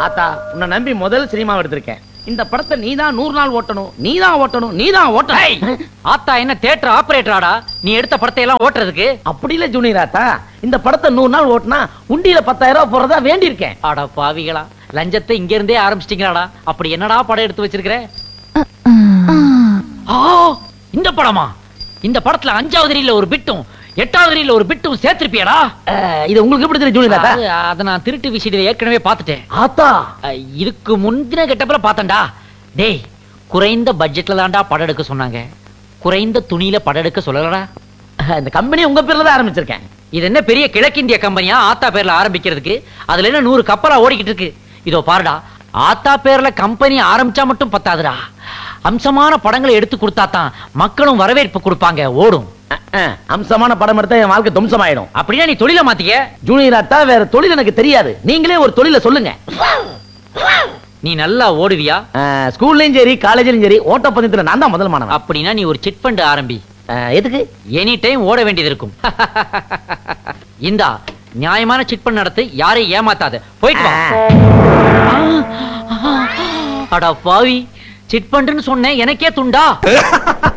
ஆத்தா உன்னை நம்பி முதல் சினிமா எடுத்திருக்கேன் இந்த படத்தை நீதான் நூறு நாள் ஓட்டணும் நீதான் ஓட்டணும் நீதான் ஏய், ஓட்டணும் ஆத்தா என்ன தேட்டர் ஆபரேட்டராடா நீ எடுத்த படத்தை எல்லாம் ஓட்டுறதுக்கு அப்படி இல்ல ஜூனியர் ஆத்தா இந்த படத்தை நூறு நாள் ஓட்டினா உண்டியில பத்தாயிரம் ரூபாய் போறதா வேண்டியிருக்கேன் அட பாவிகளா லஞ்சத்தை இங்க இருந்தே ஆரம்பிச்சிட்டீங்களாடா அப்படி என்னடா படம் எடுத்து வச்சிருக்கிற ஆ, இந்த படமா இந்த படத்துல அஞ்சாவது ரீல்ல ஒரு பிட்டும் எட்டாவது ரீல்ல ஒரு பிட்டும் சேர்த்திருப்பியடா அஹ், இது உங்களுக்கு எப்படி தெரியும் ஜூனியர் ஆத்தா அது- அத நான் திருட்டு விஷயத்துல ஏற்கனவே பார்த்துட்டேன் ஆத்தா அஹ், இதுக்கு முந்தின கெட்டப்பல பார்த்தேன்டா டேய் குறைந்த பட்ஜெட்ல தான்டா படம் எடுக்க சொன்னாங்க குறைந்த துணியில படம் எடுக்க சொல்லலடா அஹ், இந்த கம்பெனி உங்க பேர்ல தான் ஆரம்பிச்சிருக்கேன் இது என்ன பெரிய கிழக்கிந்திய கம்பெனியா ஆத்தா பேர்ல ஆரம்பிக்கிறதுக்கு அதுல என்ன நூறு கப்பலா ஓடிக்கிட்டு இருக்கு இதோ பாருடா ஆத்தா பேர்ல கம்பெனி ஆரம்பிச்சா மட்டும் பத்தாதுடா அம்சமான படங்களை எடுத்து கொடுத்தா தான் மக்களும் வரவேற்பு கொடுப்பாங்க ஓடும் அஹ், அஹ், அம்சமான படம் எடுத்தா என் வாழ்க்கை தும்சமாயிடும் அப்படின்னா நீ தொழில மாத்திக்க ஜூனியர் ஆத்தா வேற தொழில் எனக்கு தெரியாது நீங்களே ஒரு தொழில சொல்லுங்க நீ நல்லா ஓடுவியா அஹ், ஸ்கூல்லயும் சரி காலேஜ்லயும் சரி ஓட்டப்பந்தயத்துல நான் தான் முதல் மாணவன் அப்படின்னா நீ ஒரு சிட் ஃபண்ட் ஆரம்பி அஹ், எதுக்கு எனி டைம் ஓட வேண்டியது இருக்கும் இந்தா நியாயமான சிட் ஃபண்ட் நடத்து யாரையும் ஏமாத்தாத போயிட்டு வா அட பாவி சிட் ஃபண்ட்னு சொன்னேன் எனக்கே துண்டா